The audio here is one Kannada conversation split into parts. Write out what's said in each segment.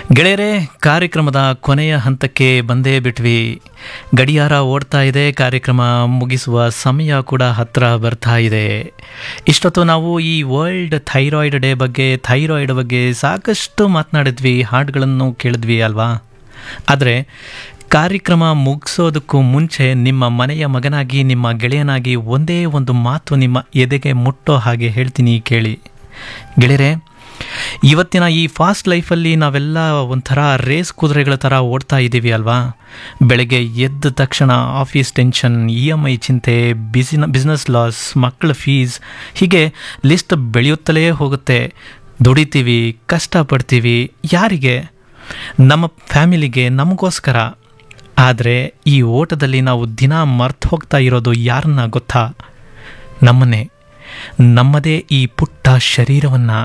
ಗೆಳೆಯರೇ ಕಾರ್ಯಕ್ರಮದ ಕೊನೆಯ ಹಂತಕ್ಕೆ ಬಂದೇ ಬಿಟ್ವಿ ಗಡಿಯಾರ ಓಡ್ತಾ ಇದೆ ಕಾರ್ಯಕ್ರಮ ಮುಗಿಸುವ ಸಮಯ ಕೂಡ ಹತ್ರ ಬರ್ತಾ ಇದೆ ಇಷ್ಟೊತ್ತು ನಾವು ಈ ವರ್ಲ್ಡ್ ಥೈರಾಯ್ಡ್ ಡೇ ಬಗ್ಗೆ ಥೈರಾಯ್ಡ್ ಬಗ್ಗೆ ಸಾಕಷ್ಟು ಮಾತನಾಡಿದ್ವಿ ಹಾಡುಗಳನ್ನು ಕೇಳಿದ್ವಿ ಅಲ್ವಾ ಆದರೆ ಕಾರ್ಯಕ್ರಮ ಮುಗಿಸೋದಕ್ಕೂ ಮುಂಚೆ ನಿಮ್ಮ ಮನೆಯ ಮಗನಾಗಿ ನಿಮ್ಮ ಗೆಳೆಯನಾಗಿ ಒಂದೇ ಒಂದು ಮಾತು ನಿಮ್ಮ ಎದೆಗೆ ಮುಟ್ಟೋ ಹಾಗೆ ಹೇಳ್ತೀನಿ ಕೇಳಿ ಗೆಳೆಯರೆ ಇವತ್ತಿನ ಈ ಫಾಸ್ಟ್ ಲೈಫಲ್ಲಿ ನಾವೆಲ್ಲ ಒಂಥರ ರೇಸ್ ಕುದುರೆಗಳ ಥರ ಓಡ್ತಾ ಇದ್ದೀವಿ ಅಲ್ವಾ ಬೆಳಗ್ಗೆ ಎದ್ದ ತಕ್ಷಣ office tension E M I ಚಿಂತೆ ಬಿಸಿನ ಬಿಸ್ನೆಸ್ ಲಾಸ್ ಮಕ್ಕಳ ಫೀಸ್ ಹೀಗೆ ಲಿಸ್ಟ್ ಬೆಳೆಯುತ್ತಲೇ ಹೋಗುತ್ತೆ ದುಡಿತೀವಿ ಕಷ್ಟಪಡ್ತೀವಿ ಯಾರಿಗೆ ನಮ್ಮ ಫ್ಯಾಮಿಲಿಗೆ ನಮಗೋಸ್ಕರ ಆದರೆ ಈ ಓಟದಲ್ಲಿ ನಾವು ದಿನ ಮರ್ತು ಹೋಗ್ತಾ ಇರೋದು ಯಾರನ್ನ ಗೊತ್ತಾ ನಮ್ಮನ್ನೇ ನಮ್ಮದೇ ಈ ಪುಟ್ಟ ಶರೀರವನ್ನು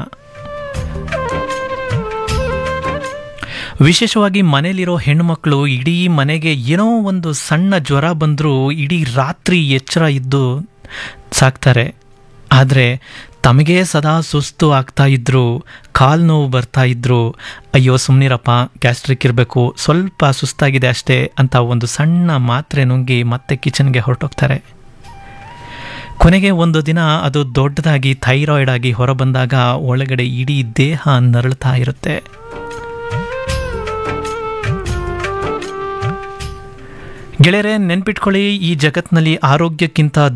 ವಿಶೇಷವಾಗಿ ಮನೇಲಿರೋ ಹೆಣ್ಣುಮಕ್ಕಳು ಇಡೀ ಮನೆಗೆ ಏನೋ ಒಂದು ಸಣ್ಣ ಜ್ವರ ಬಂದರೂ ಇಡೀ ರಾತ್ರಿ ಎಚ್ಚರ ಇದ್ದು ಸಾಕ್ತಾರೆ ಆದರೆ ತಮಗೇ ಸದಾ ಸುಸ್ತು ಆಗ್ತಾ ಇದ್ರು ಕಾಲು ನೋವು ಬರ್ತಾ ಇದ್ರು ಅಯ್ಯೋ ಸುಮ್ಮನಿರಪ್ಪ ಗ್ಯಾಸ್ಟ್ರಿಕ್ ಇರಬೇಕು ಸ್ವಲ್ಪ ಸುಸ್ತಾಗಿದೆ ಅಷ್ಟೇ ಅಂತ ಒಂದು ಸಣ್ಣ ಮಾತ್ರೆ ನುಂಗಿ ಮತ್ತೆ ಕಿಚನ್ಗೆ ಹೊರಟೋಗ್ತಾರೆ ಕೊನೆಗೆ ಒಂದು ದಿನ ಅದು ದೊಡ್ಡದಾಗಿ ಥೈರಾಯ್ಡ್ ಆಗಿ ಹೊರಬಂದಾಗ ಒಳಗಡೆ ಇಡೀ ದೇಹ ನರಳ್ತಾ ಇರುತ್ತೆ ಗೆಳೆಯರೆ ನೆನ್ಪಿಟ್ಕೊಳ್ಳಿ ಈ ಜಗತ್ನಲ್ಲಿ ಆರೋಗ್ಯಕ್ಕಿಂತ